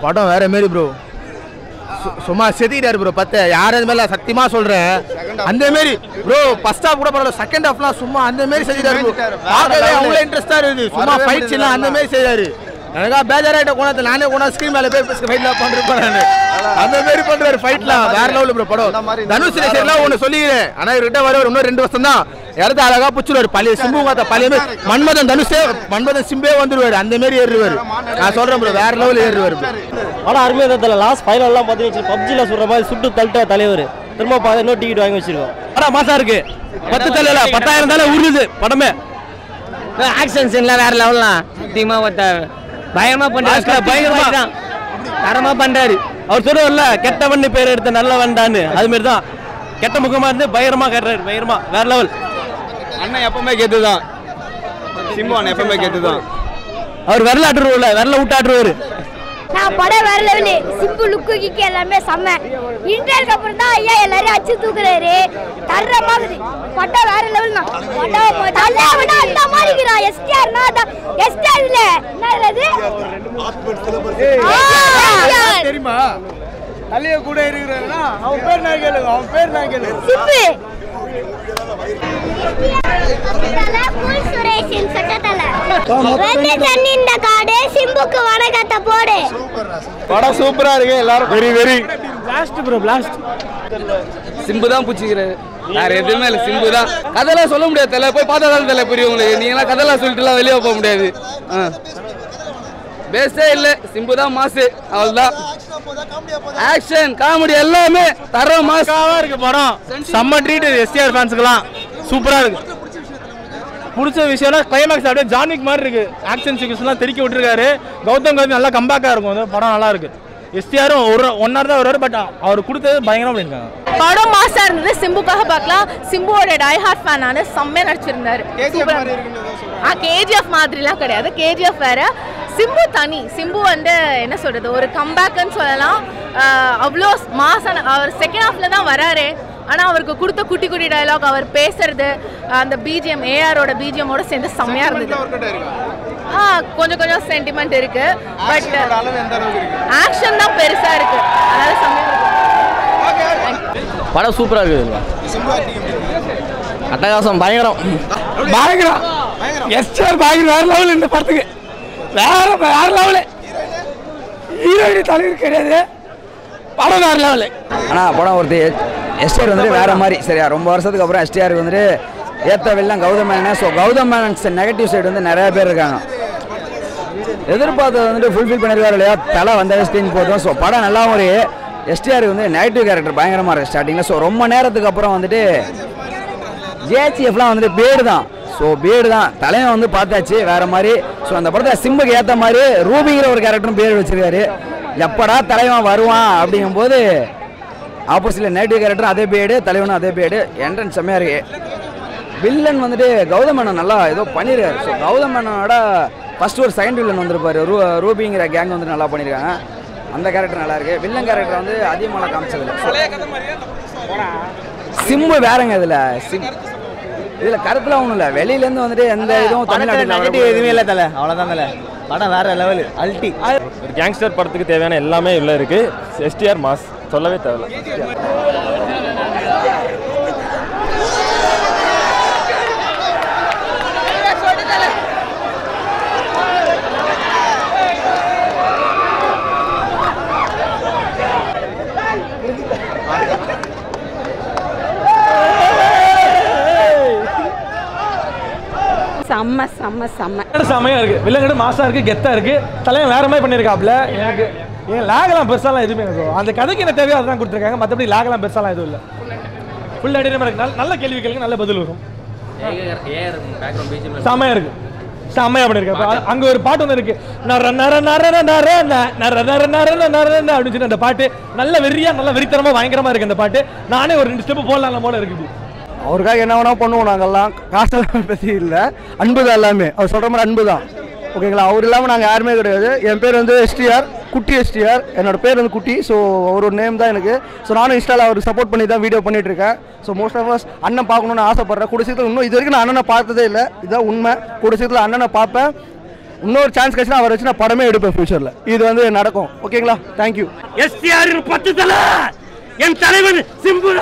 படம் வேற மாரி ப்ரோ சும்மா செதுக்கிட்டாரு ப்ரோ பத்து யாரும் அது மேல சத்தியமா சொல்றேன் அந்த மாரி ப்ரோ ஃபர்ஸ்ட் ஹாஃப் கூட பரவாயில்ல செகண்ட் ஹாஃப்லாம் சும்மா அந்த மாரி செதுக்கிட்டாரு bro. பார்க்கவே அவ்வளோ இன்ட்ரெஸ்டா இருக்குது சும்மா ஃபைட்ஸ் எல்லாம் அந்த மாரி செய்றாரு எனக்கா பேஜாராயிட்ட கோணத்தை நானே கோணா ஸ்க்ரீன் மேல போய் ஃபைட்ல பண்ணிருப்பேன் நான் அந்த மாரி பண்றாரு ஃபைட்லாம் வேற லெவல் ப்ரோ படம் தனுஷ் ரேசர்லாம் ஒன்று சொல்லிக்கிறேன் ஆனா இவர்கிட்ட வர இன்னும் ரெண்டு வருஷம் தான் இடத்த அழகா புச்சுருவாரு பழைய சிம்பு காத்த பழைய மாதிரி மன்மதன் தனுஷே மன்மதன் சிம்பே வந்துருவாரு அந்த மாதிரி ஏறுவாரு நான் சொல்றேன் ப்ரோ வேற லெவல் ஏறுவாரு bro. ஆனால் அருமையாக தான் தலை லாஸ்ட் ஃபைனல்லாம் பார்த்து வச்சு பப்ஜியில் சொல்கிற மாதிரி சுட்டு தள்ளிட்ட தலைவர் திரும்ப பார்த்து இன்னும் டிக்கெட் வாங்கி வச்சிருக்கோம் படம் மாசா இருக்கு பத்து தலையில பத்தாயிரம் தலை உருது படமே ஆக்ஷன் சீன்லாம் வேற லெவல்லாம் சத்தியமா ஒருத்த பயங்கரமா Last ல பயங்கரமா. பண்றாரு தரமா பண்றாரு அவர் சொல்லுவார்ல கெட்டவன் பேர் எடுத்த நல்லவன் தான்னு அது மாதிரி தான் கெட்ட முகமா இருந்து பயங்கரமா கட்டுறாரு பயங்கரமா வேற லெவல் அண்ணன் எப்பவுமே கெத்து தான் சிம்பு அண்ணன் எப்பவுமே கெத்து தான் அவர் விரல ஆட்டுருவார்ல விரல விட்டாட்டுருவாரு நான் படம் வேற லெவலு சிம்பிள் லுக்கு கிக்கு எல்லாமே செம்ம இன்டர்க்கு அப்புறம் தான் ஐயா எல்லாரையும் அச்சு தூக்குறாரு தர்றமா இருக்குது படம் வேற லெவல் தான் படம் தலைவனா அந்த மாதிரி இருக்கிறான் எஸ்டிஆர்னா அதான் எஸ்டிஆர் இல்ல என்ன அது ஆ, தெரியுமா தலைய கூட இருக்கிறாருன்னா அவன் பேர் நான் கேளு அவன் பேர் நான் கேளு சிம்பு வந்து தண்ணி இந்த காடு சிம்புக்கு வணக்கத்தை போடு படம் சூப்பரா இருக்கு எல்லாரும் very very blast bro blast Simbu தான் பிடிச்சிக்கிறாரு வேற எதுவுமே இல்லை சிம்பு தான் கதையெல்லாம் சொல்ல முடியாது தலை போய் பார்த்தா தான் தலை புரியும் உங்களுக்கு நீங்களாம் கதையெல்லாம் சொல்லிட்டுலாம் வெளியே போக முடியாது ஆ பேஸே இல்லை சிம்பு தான் மாசு அவ்வளோதான் ஆக்ஷன் காமெடி எல்லாமே தர மாசு பக்காவா இருக்கு படம் செம்ம ட்ரீட் எஸ்டிஆர் ஃபேன்ஸுக்கெல்லாம் சூப்பரா இருக்கு பிடிச்ச விஷயம்னா கிளைமேக்ஸ் அப்படியே ஜான்விக் மாதிரி இருக்கு ஆக்ஷன் சீக்வன்ஸ்லாம் தெறிக்க விட்டுருக்காரு கௌதம் கௌதம் நல்லா கம்பேக்காக இருக்கும் அந்த படம் நல்லா இருக்கு எஸ்டிஆரும் ஒரு ஒன் ஹவர் தான் வருவார் பட் அவர் கொடுத்தது பயங்கரமா பண்ணியிருக்காங்க படம் மாசா இருந்தது சிம்புக்காக பார்க்கலாம் சிம்புவோட டை ஹார்ட் ஃபேன் நானு செம்மையா நடிச்சிருந்தாரு ஆ கேஜிஎஃப் மாதிரிலாம் கிடையாது கேஜிஎஃப் வேற சிம்பு தனி சிம்பு வந்து என்ன சொல்றது ஒரு கம்பேக்குன்னு சொல்லலாம் ஆஹ் அவ்வளோ மாசான அவர் செகண்ட் ஹாஃப்ல தான் வராரு ஆனால் அவருக்கு கொடுத்த குட்டி குட்டி டயலாக் அவர் பேசுறது அந்த பிஜிஎம் ஏஆரோட பிஜிஎம்மோட சேர்ந்து செம்மையா இருந்தது ஆ கொஞ்சம் கொஞ்சம் சென்டிமெண்ட் இருக்கு பட் ஆக்ஷன் தான் பெருசா இருக்கு அதனால செம்மையா இருக்கு படம் சூப்பரா இருக்குது அட்டகாசம் பயங்கரம் பயங்கரம் எஸ்ஆர் பயங்கரம் வேற லெவல் இந்த படத்துக்கு வேற வேற லெவலு ஹீரோயின் தலைவர் கிடையாது படம் வேற லெவலு ஆனால் படம் ஒருத்தி எஸ்டிஆர் வந்துட்டு வேற மாதிரி சரியா ரொம்ப வருஷத்துக்கு அப்புறம் எஸ்டிஆருக்கு வந்துட்டு ஏத்த வெள்ளம் Gautham Menon so Gautham Menon's negative side வந்து நிறைய பேர் இருக்காங்க எதிர்பார்த்தது வந்துட்டு ஃபுல்ஃபில் பண்ணிருக்காரு இல்லையா தலை வந்தாலே ஸ்க்ரீன் போதும் ஸோ படம் நல்லா ஒரு எஸ்டிஆருக்கு வந்து நெகட்டிவ் கேரக்டர் பயங்கரமாக இருக்குது ஸ்டார்டிங்கில் ஸோ ரொம்ப நேரத்துக்கு அப்புறம் வந்துட்டு ஜேஹெச்எஃப்லாம் வந்துட்டு பேடு தான் ஸோ பேடு தான் தலைவன் வந்து பார்த்தாச்சு வேற மாதிரி ஸோ அந்த படத்தை சிம்புக்கு ஏற்ற மாதிரி ரூபிங்கிற ஒரு கேரக்டரும் பேர் வச்சிருக்காரு எப்படா தலைவன் வருவான் அப்படிங்கும்போது ஆப்போசிட்டில் நெகட்டிவ் கேரக்டரும் அதே பேடு தலைவனும் அதே பேடு என்ட்ரன்ஸ் செம்மையாக இருக்கு வில்லன் வந்துட்டு கௌதம் மேனன் நல்லா ஏதோ பண்ணியிருக்காரு ஸோ கௌதம் மேனனோட ஃபர்ஸ்ட் ஒரு செகண்ட் வில்லன் வந்திருப்பாரு ரூ ரூபிங்கிற கேங் வந்து நல்லா பண்ணியிருக்காங்க அந்த கேரக்டர் நல்லா இருக்கு வில்லன் கேரக்டர் வந்து அதிகமாக காமிச்சதில்லை சிம்பு வேறங்க இதில் சிம் இதில் கருத்துலாம் ஒன்றும் இல்லை வெளியிலேருந்து வந்துட்டு எந்த இதுவும் தமிழ்நாட்டில் நெகட்டிவ் எதுவுமே இல்லை தலை அவ்வளோதான் தலை படம் வேற லெவலு அல்டி ஒரு கேங்ஸ்டர் படத்துக்கு தேவையான எல்லாமே உள்ள இருக்கு எஸ்டிஆர் மாஸ் சொல்லவே தேவையில்ல செம்ம செம்ம செம்ம செமையா இருக்கு வில்லங்கடு மாசா இருக்கு கெத்தா இருக்கு தலைவன் வேற மாதிரி பண்ணியிருக்காப்ல எனக்கு ஏன் லாகலாம் பெருசாலாம் எதுவுமே எனக்கு அந்த கதைக்கு என்ன தேவையோ அதான் கொடுத்துருக்காங்க மற்றபடி லாகலாம் பெருசாலாம் எதுவும் இல்லை ஃபுல் அடிக்கிற இருக்கு நல்ல நல்ல கேள்வி கேளுங்க நல்ல பதில் வரும் செமையா இருக்கு செம்மையா பண்ணிருக்காங்க அ- அங்க ஒரு பாட்டு ஒன்று இருக்கு நர நர நர நர நர ந- நர நர நர நர நர ந அப்படின்னு சொல்லி அந்த பாட்டு நல்ல வெறியா நல்ல வெறித்தனமா பயங்கரமா இருக்கு அந்த பாட்டு நானே ஒரு ரெண்டு ஸ்டெப் போடலாம் போல இருக்குது அவருக்காக என்ன வேணா பண்ணுவோம் நாங்கெல்லாம் காசெல்லாம் பற்றி இல்லை அன்பு தான் எல்லாமே அவர் சொல்கிற மாதிரி அன்பு தான் ஓகேங்களா அவர் இல்லாமல் நாங்கள் யாருமே கிடையாது என் பேர் வந்து எஸ்டிஆர் குட்டி எஸ்டிஆர் என்னோட பேர் வந்து குட்டி ஸோ அவரோட நேம் தான் எனக்கு ஸோ நானும் இன்ஸ்டாவில் அவருக்கு சப்போர்ட் பண்ணி தான் வீடியோ பண்ணிட்டு இருக்கேன் ஸோ மோஸ்ட் ஆஃப் அஸ் அண்ணன் பார்க்கணுன்னு ஆசைப்பட்றேன் கூட சீக்கிரம் இன்னும் இது வரைக்கும் நான் அண்ணனை பார்த்ததே இல்லை இதுதான் உண்மை கூட சீக்கிரத்தில் அண்ணனை பார்ப்பேன் இன்னொரு சான்ஸ் கிடைச்சுனா அவரை வச்சு நான் படமே எடுப்பேன் ஃபியூச்சரில் இது வந்து நடக்கும் ஓகேங்களா தேங்க்யூ எஸ்டிஆர் பத்து தலை என் தலைவன் சிம்பு